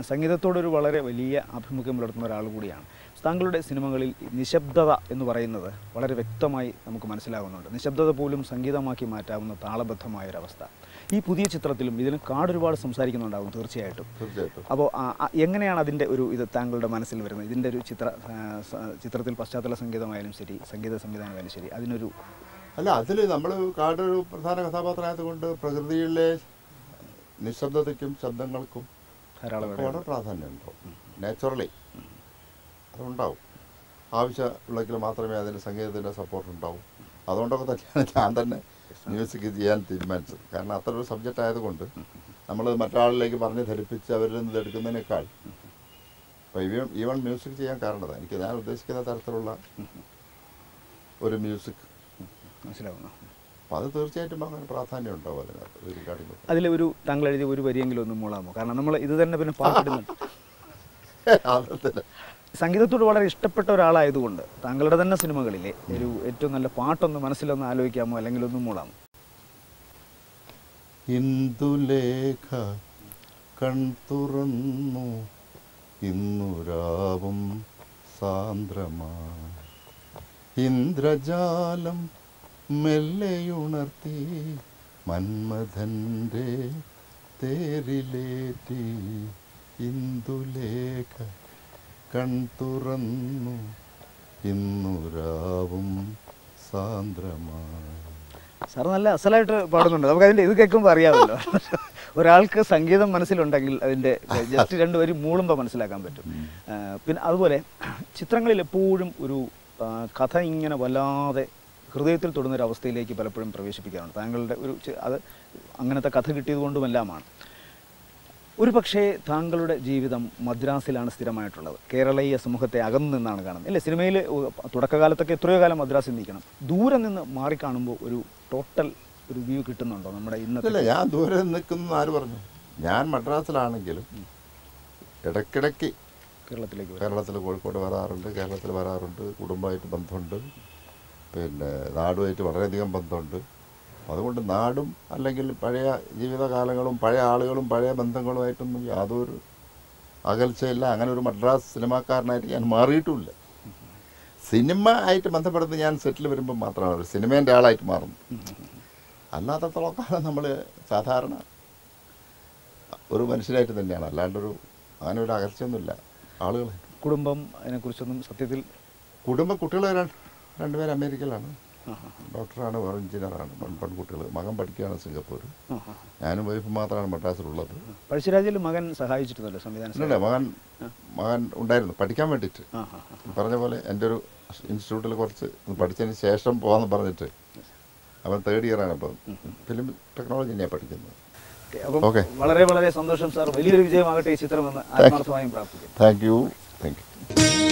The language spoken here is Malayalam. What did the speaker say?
സംഗീതത്തോടൊരു വളരെ വലിയ ആഭിമുഖ്യം പുലർത്തുന്ന ഒരാൾ കൂടിയാണ് താങ്കളുടെ സിനിമകളിൽ നിശബ്ദത എന്ന് പറയുന്നത് വളരെ വ്യക്തമായി നമുക്ക് മനസ്സിലാകുന്നുണ്ട് നിശബ്ദത പോലും സംഗീതമാക്കി മാറ്റാവുന്ന താളബദ്ധമായ ഒരവസ്ഥ ഈ പുതിയ ചിത്രത്തിലും ഇതിലും കാടൊരുപാട് സംസാരിക്കുന്നുണ്ടാകും തീർച്ചയായിട്ടും തീർച്ചയായിട്ടും അപ്പോൾ എങ്ങനെയാണ് അതിൻ്റെ ഒരു ഇത് താങ്കളുടെ മനസ്സിൽ വരുന്നത് ഇതിൻ്റെ ഒരു ചിത്ര ആ, സ- ചിത്രത്തിൽ പശ്ചാത്തല സംഗീതമായാലും ശരി സംഗീത സംവിധാനമായാലും ശരി അതിനൊരു അല്ല അതിൽ നമ്മൾ കാടൊരു പ്രധാന കഥാപാത്രമായതുകൊണ്ട് പ്രകൃതിയിലെ നിശബ്ദതയ്ക്കും ശബ്ദങ്ങൾക്കും ധാരാളം ഒക്കെ വളരെ പ്രാധാന്യമുണ്ടാവും നാച്ചുറലി അതുണ്ടാവും ആവശ്യമുള്ളെങ്കിൽ മാത്രമേ അതിന് സംഗീതത്തിൻ്റെ സപ്പോർട്ട് ഉണ്ടാവും അതുകൊണ്ടൊക്കെ തന്നെയാണ് ഞാൻ തന്നെ മ്യൂസിക് ചെയ്യാൻ തീരുമാനിച്ചത് കാരണം അത്ര ഒരു സബ്ജക്റ്റ് ആയതുകൊണ്ട് നമ്മൾ മറ്റൊരാളിലേക്ക് പറഞ്ഞ് ധരിപ്പിച്ച് അവരിൽ നിന്ന് എടുക്കുന്നതിനേക്കാൾ അപ്പോൾ ഈവൻ ഈവൻ മ്യൂസിക് ചെയ്യാൻ കാരണം അതാ. എനിക്ക് ഞാൻ ഉദ്ദേശിക്കുന്ന തരത്തിലുള്ള ഒരു മ്യൂസിക് മനസ്സിലാവുന്നു അപ്പോൾ അത് തീർച്ചയായിട്ടും അങ്ങനെ പ്രാധാന്യം ഉണ്ടാവും അതിനകത്ത് ഒരു കാര്യം അതിൽ ഒരു താങ്കൾ എഴുതിയ ഒരു വരിയെങ്കിലും ഒന്ന് മൂളാമോ കാരണം നമ്മൾ ഇത് തന്നെ പിന്നെ പാട്ടിടുന്നുണ്ട് അതല്ല സംഗീതത്തോട് വളരെ ഇഷ്ടപ്പെട്ട ഒരാളായതുകൊണ്ട് താങ്കളുടെ തന്നെ സിനിമകളിലെ ഒരു ഏറ്റവും നല്ല പാട്ടൊന്ന് മനസ്സിലൊന്ന് ആലോചിക്കാമോ അല്ലെങ്കിൽ ഒന്ന് മൂളാമോ ഇന്ദുലേഖ കൺ തുറന്നു ഇന്നുരാവും സാന്ദ്രമായി ഇന്ദ്രജാലം മെല്ലെയുണർത്തി മന്മഥൻ്റെ തേരിലേറ്റി ഇന്ദുലേഖ കൺ തുറന്നു ഇന്നുരാവും സാന്ദ്രമായി സാർ നല്ല അസലായിട്ട് പാടുന്നുണ്ട് നമുക്ക് അതിൻ്റെ ഇത് കേൾക്കുമ്പോൾ അറിയാമല്ലോ ഒരാൾക്ക് സംഗീതം മനസ്സിലുണ്ടെങ്കിൽ അതിൻ്റെ ജസ്റ്റ് രണ്ട് വരി മൂളുമ്പോൾ മനസ്സിലാക്കാൻ പറ്റും ആ, പിന്നെ അതുപോലെ ചിത്രങ്ങളിൽ എപ്പോഴും ഒരു ആ, കഥ ഇങ്ങനെ വല്ലാതെ ഹൃദയത്തിൽ തൊടുന്ന ഒരു അവസ്ഥയിലേക്ക് പലപ്പോഴും പ്രവേശിപ്പിക്കാറുണ്ട് താങ്കളുടെ ഒരു ചി- അത് അങ്ങനത്തെ കഥ കിട്ടിയത് കൊണ്ടുമെല്ലാമാണ് ഒരു പക്ഷേ താങ്കളുടെ ജീവിതം മദ്രാസിലാണ് സ്ഥിരമായിട്ടുള്ളത് കേരളീയ സമൂഹത്തെ അകന്നു നിന്നാണ് കാണുന്നത് അല്ലേ സിനിമയിൽ തുടക്കകാലത്തൊക്കെ എത്രയോ കാലം മദ്രാസിൽ നിൽക്കണം ദൂരെ നിന്ന് മാറിക്കാണുമ്പോൾ ഒരു ടോട്ടൽ ഒരു വ്യൂ കിട്ടുന്നുണ്ടോ നമ്മുടെ ഇല്ല ഇന്നത്തെ ഞാൻ ദൂരെ നിൽക്കുന്ന ആര് പറഞ്ഞു ഞാൻ മദ്രാസിലാണെങ്കിലും ഇടയ്ക്കിടയ്ക്ക് കേരളത്തിലേക്ക് വരും കേരളത്തിൽ കോഴിക്കോട് വരാറുണ്ട് കേരളത്തിൽ വരാറുണ്ട് കുടുംബമായിട്ട് ബന്ധമുണ്ട് പിന്നെ നാടുമായിട്ട് വളരെയധികം ബന്ധമുണ്ട് അതുകൊണ്ട് നാടും അല്ലെങ്കിൽ പഴയ ജീവിതകാലങ്ങളും പഴയ ആളുകളും പഴയ ബന്ധങ്ങളുമായിട്ടൊന്നും യാതൊരു അകൽച്ചയില്ല അങ്ങനെ ഒരു മദ്രാസ് സിനിമാക്കാരനായിട്ട് ഞാൻ മാറിയിട്ടുമില്ല സിനിമ ആയിട്ട് ബന്ധപ്പെടുന്നത് ഞാൻ സെറ്റിൽ വരുമ്പോൾ മാത്രമാണ് ഒരു സിനിമേൻ്റെ ആളായിട്ട് മാറുന്നത് അല്ലാത്തത്തോളം കാലം നമ്മൾ സാധാരണ ഒരു മനുഷ്യരായിട്ട് തന്നെയാണ് അല്ലാണ്ടൊരു അങ്ങനെ ഒരു അകൽച്ചയൊന്നുമില്ല ആളുകൾ കുടുംബം അതിനെക്കുറിച്ചൊന്നും സത്യത്തിൽ കുടുംബ കുട്ടികൾ രണ്ടുപേരും അമേരിക്കയിലാണ് ആ, ഡോക്ടറാണ് വേറെ എഞ്ചിനീയറാണ് പെൺ പെൺകുട്ടികൾ മകൻ പഠിക്കുകയാണ് സിംഗപ്പൂർ ആ, ആ. ഞാനും വൈഫും മാത്രമാണ് മദ്രാസിലുള്ളത് പഴശ്ശിരാജയിൽ മകൻ സഹായിച്ചിരുന്നല്ലോ സംവിധാനം ഇല്ല മകൻ മകൻ ഉണ്ടായിരുന്നു പഠിക്കാൻ വേണ്ടിയിട്ട് ആ ആ ആ. പറഞ്ഞ പോലെ എൻ്റെ ഒരു ഇൻസ്റ്റിറ്റ്യൂട്ടിൽ കുറച്ച് പഠിച്ചതിന് ശേഷം പോകാമെന്ന് പറഞ്ഞിട്ട് അവൻ തേർഡ് ഇയറാണ് അപ്പം ഫിലിം ടെക്നോളജി തന്നെയാണ് പഠിക്കുന്നത് അപ്പം ഓക്കെ വളരെ വളരെ സന്തോഷം സാർ വലിയൊരു വിജയമാകട്ടെ ഈ ചിത്രമെന്ന് ആത്മാർത്ഥമായും പ്രാർത്ഥിക്കുന്നു താങ്ക് യു താങ്ക് യു